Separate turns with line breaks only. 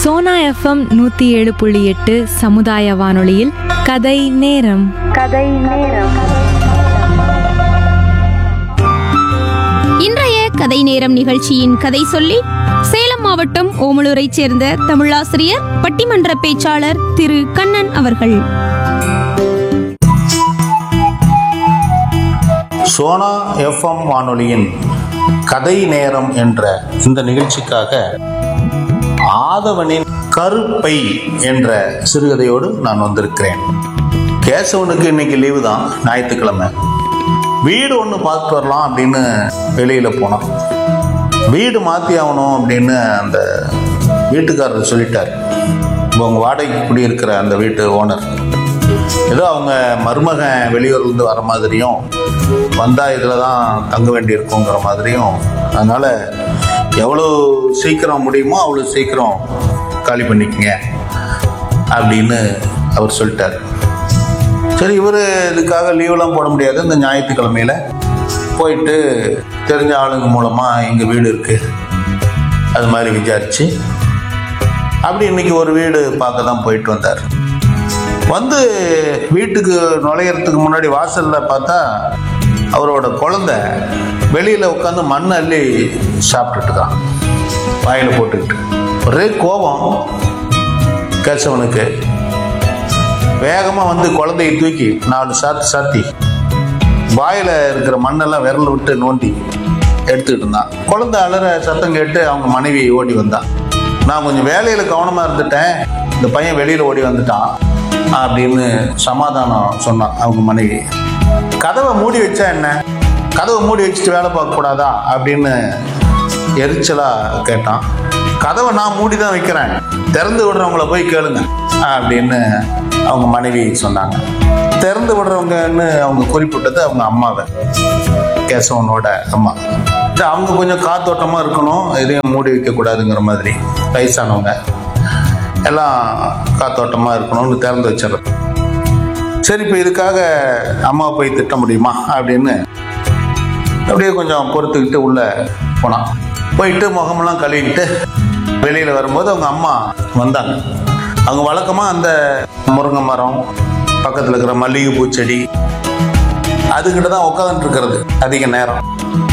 Sona FM நூற்றி ஏழு புள்ளி எட்டு சமுதாய வானொலியில் கதை நேரம்
இன்றைய கதை நேரம் நிகழ்ச்சியின் கதை சொல்லி சேலம் மாவட்டம் ஓமலூரைச் சேர்ந்த தமிழாசிரியர் பட்டிமன்ற பேச்சாளர் திரு கண்ணன் அவர்கள்
சோனா எஃப்எம் வானொலியின் கதை நேரம் என்ற இந்த நிகழ்ச்சிக்காக ஆதவனின் கருப்பை என்ற சிறுகதையோடு நான் வந்திருக்கிறேன் கேசவனுக்கு இன்னைக்கு லீவு தான் ஞாயிற்றுக்கிழமை வீடு ஒன்று பார்த்து வரலாம் அப்படின்னு வெளியில் போனான் வீடு மாற்றி ஆகணும் அப்படின்னு அந்த வீட்டுக்காரர் சொல்லிட்டார் இப்போ உங்கள் வாடகைக்கு குடியிருக்கிற அந்த வீட்டு ஓனர் ஏதோ அவங்க மருமகன் வெளியூர்லேருந்து வர மாதிரியும் வந்தால் இதில் தான் தங்க வேண்டியிருக்குங்கிற மாதிரியும் அதனால் எவ்வளோ சீக்கிரம் முடியுமோ அவ்வளோ சீக்கிரம் காலி பண்ணிக்கங்க அப்படின்னு அவர் சொல்லிட்டார் சரி இவர் இதுக்காக லீவெல்லாம் போட முடியாது இந்த ஞாயிற்றுக்கிழமையில் போயிட்டு தெரிஞ்ச ஆளுங்க மூலமாக எங்கள் வீடு இருக்குது அது மாதிரி விசாரித்து அப்படி இன்னைக்கு ஒரு வீடு பார்க்க தான் போயிட்டு வந்தார் வந்து வீட்டுக்கு நுழையிறதுக்கு முன்னாடி வாசலில் பார்த்தா அவரோட குழந்தை வெளியில் உட்காந்து மண் அள்ளி சாப்பிட்டுட்டு இருக்கான் வாயில் போட்டுக்கிட்டு ஒரே கோபம் கேசவனுக்கு வேகமாக வந்து குழந்தையை தூக்கி நாலு சாத்து சாத்தி வாயில் இருக்கிற மண்ணெல்லாம் விரல விட்டு நோண்டி எடுத்துக்கிட்டு இருந்தான் குழந்தை அலற சத்தம் கேட்டு அவங்க மனைவி ஓடி வந்தான் நான் கொஞ்சம் வேலையில் கவனமாக இருந்துட்டேன் இந்த பையன் வெளியில் ஓடி வந்துட்டான் அப்படின்னு சமாதானம் சொன்னான் அவங்க மனைவி கதவை மூடி வச்சா என்ன கதவை மூடி வச்சுட்டு வேலை பார்க்கக்கூடாதா அப்படின்னு எரிச்சலாக கேட்டான் கதவை நான் மூடி தான் வைக்கிறேன் திறந்து விடுறவங்கள போய் கேளுங்க அப்படின்னு அவங்க மனைவி சொன்னாங்க திறந்து விடுறவங்கன்னு அவங்க குறிப்பிட்டது அவங்க அம்மாவை கேசவனோட அம்மா இது அவங்க கொஞ்சம் காத்தோட்டமாக இருக்கணும் எதையும் மூடி வைக்கக்கூடாதுங்கிற மாதிரி வயசானவங்க எல்லாம் காத்தோட்டமாக இருக்கணும்னு திறந்து வச்சிடறது சரி இப்போ இதுக்காக அம்மா போய் திட்ட முடியுமா அப்படின்னு அப்படியே கொஞ்சம் பொறுத்துக்கிட்டு உள்ளே போனான் போயிட்டு முகமெல்லாம் கழுவிக்கிட்டு வெளியில் வரும்போது அவங்க அம்மா வந்தாங்க அவங்க வழக்கமாக அந்த முருங்கை மரம் பக்கத்தில் இருக்கிற மல்லிகை பூச்செடி அதுக்கிட்ட தான் உட்காந்துட்டு இருக்கிறது அதிக நேரம்